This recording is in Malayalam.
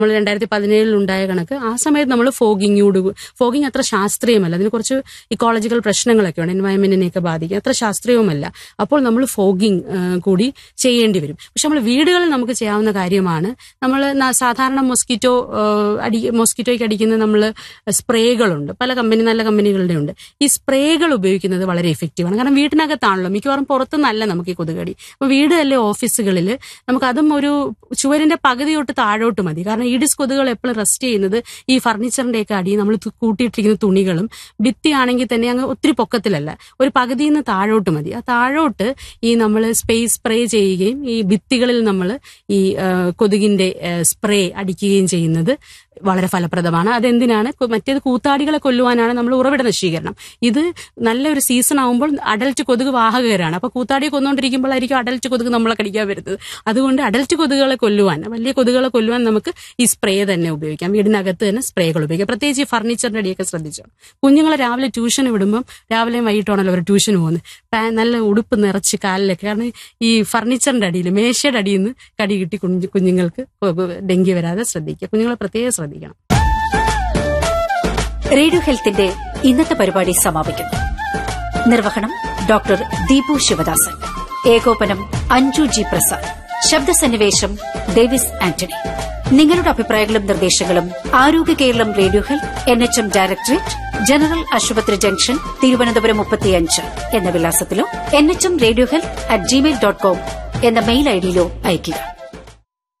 നമ്മൾ രണ്ടായിരത്തി പതിനേഴിൽ ഉണ്ടായ കണക്ക് ആ സമയത്ത് നമ്മൾ ഫോഗിങ്ങോട് ഫോഗിങ് അത്ര ശാസ്ത്രീയമല്ല അതിന് കുറച്ച് ഇക്കോളജിക്കൽ പ്രശ്നങ്ങളൊക്കെ ഉണ്ട് എൻവയൺമെന്റിനെയൊക്കെ ബാധിക്കും അത്ര ശാസ്ത്രീയവുമല്ല അപ്പോൾ നമ്മൾ ഫോഗിങ് കൂടി ചെയ്യേണ്ടി വരും പക്ഷെ നമ്മൾ വീടുകളിൽ നമുക്ക് ചെയ്യാവുന്ന കാര്യമാണ് നമ്മൾ സാധാരണ മൊസ്കിറ്റോ അടി മൊസ്കിറ്റോയ്ക്ക് അടിക്കുന്ന നമ്മൾ സ്പ്രേകളുണ്ട് പല കമ്പനി നല്ല കമ്പനികളുടെ ഉണ്ട് ഈ സ്പ്രേകൾ ഉപയോഗിക്കുന്നത് വളരെ എഫക്റ്റീവാണ് കാരണം വീട്ടിനകത്താണല്ലോ മിക്കവാറും പുറത്തുനിന്നല്ല നമുക്ക് ഈ കൊതുകടി അപ്പൊ വീട് അല്ലെ ഓഫീസുകളിൽ നമുക്ക് അതും ഒരു ചുവരിന്റെ പകുതി തൊട്ട് താഴോട്ട് മതി കാരണം ഈഡിസ് കൊതുകുകൾ എപ്പോഴും റെസ്റ്റ് ചെയ്യുന്നത് ഈ ഫർണിച്ചറിന്റെ ഒക്കെ അടി നമ്മൾ കൂട്ടിയിട്ടിരിക്കുന്ന തുണികളും ഭിത്തി ആണെങ്കിൽ തന്നെ അങ്ങ് ഒത്തിരി പൊക്കത്തിലല്ല ഒരു പകുതിയിൽ നിന്ന് താഴോട്ട് മതി ആ താഴോട്ട് ഈ നമ്മൾ സ്പേസ് സ്പ്രേ ചെയ്യുകയും ഈ ഭിത്തികളിൽ നമ്മൾ ഈ ആ, കൊതുകിന്റെ സ്പ്രേ അടിക്കുകയും ചെയ്യുന്നത് വളരെ ഫലപ്രദമാണ് അതെന്തിനാണ് കു- മറ്റേത് കൂത്താടികളെ കൊല്ലുവാനാണ് നമ്മൾ ഉറവിട നശീകരണം ഇത് നല്ലൊരു സീസൺ ആകുമ്പോൾ അഡൽറ്റ് കൊതുക് വാഹകരാണ് അപ്പൊ കൂത്താടിയെ കൊന്നുകൊണ്ടിരിക്കുമ്പോഴായിരിക്കും അഡൽറ്റ് കൊതുക് നമ്മളെ കടിക്കാൻ വരുന്നത് അതുകൊണ്ട് അഡൽറ്റ് കൊതുകുകളെ കൊല്ലുവാൻ വലിയ കൊതുകുകളെ കൊല്ലുവാൻ നമുക്ക് ഈ സ്പ്രേ തന്നെ ഉപയോഗിക്കാം വീടിനകത്ത് തന്നെ സ്പ്രേകൾ ഉപയോഗിക്കാം പ്രത്യേകിച്ച് ഈ ഫർണിച്ചറിന്റെ അടിയൊക്കെ ശ്രദ്ധിച്ചോ കുഞ്ഞുങ്ങളെ രാവിലെ ട്യൂഷന് വിടുമ്പം രാവിലെയും വൈകിട്ടാണല്ലോ അവർ ട്യൂഷന് പോകുന്നത് പാ- നല്ല ഉടുപ്പ് നിറച്ച് കാലിലൊക്കെ കാരണം ഈ ഫർണിച്ചറിന്റെ അടിയിൽ മേശയുടെ അടിയിൽ നിന്ന് കടി കിട്ടി കുഞ്ഞു കുഞ്ഞുങ്ങൾക്ക് ഡെങ്കി വരാതെ ശ്രദ്ധിക്കുക കുഞ്ഞുങ്ങളെ പ്രത്യേകം ശ്രദ്ധിക്കണം റേഡിയോ ഹെൽത്തിന്റെ ഇന്നത്തെ പരിപാടി സമാപിക്കുന്നു നിർവഹണം ഡോക്ടർ ദീപു ശിവദാസൻ ഏകോപനം അഞ്ജു ജി പ്രസാദ് ശബ്ദസന്നിവേശം ഡേവിസ് ആന്റണി നിങ്ങളുടെ അഭിപ്രായങ്ങളും നിർദ്ദേശങ്ങളും Arogya Keralam radio health N H M directorate general ആശുപത്രി ജംഗ്ഷൻ തിരുവനന്തപുരം മുപ്പത്തിയഞ്ച് എന്ന വിലാസത്തിലോ N H M radio health at Gmail dot com എന്ന മെയിൽ ഐഡിയിലോ അയയ്ക്കുക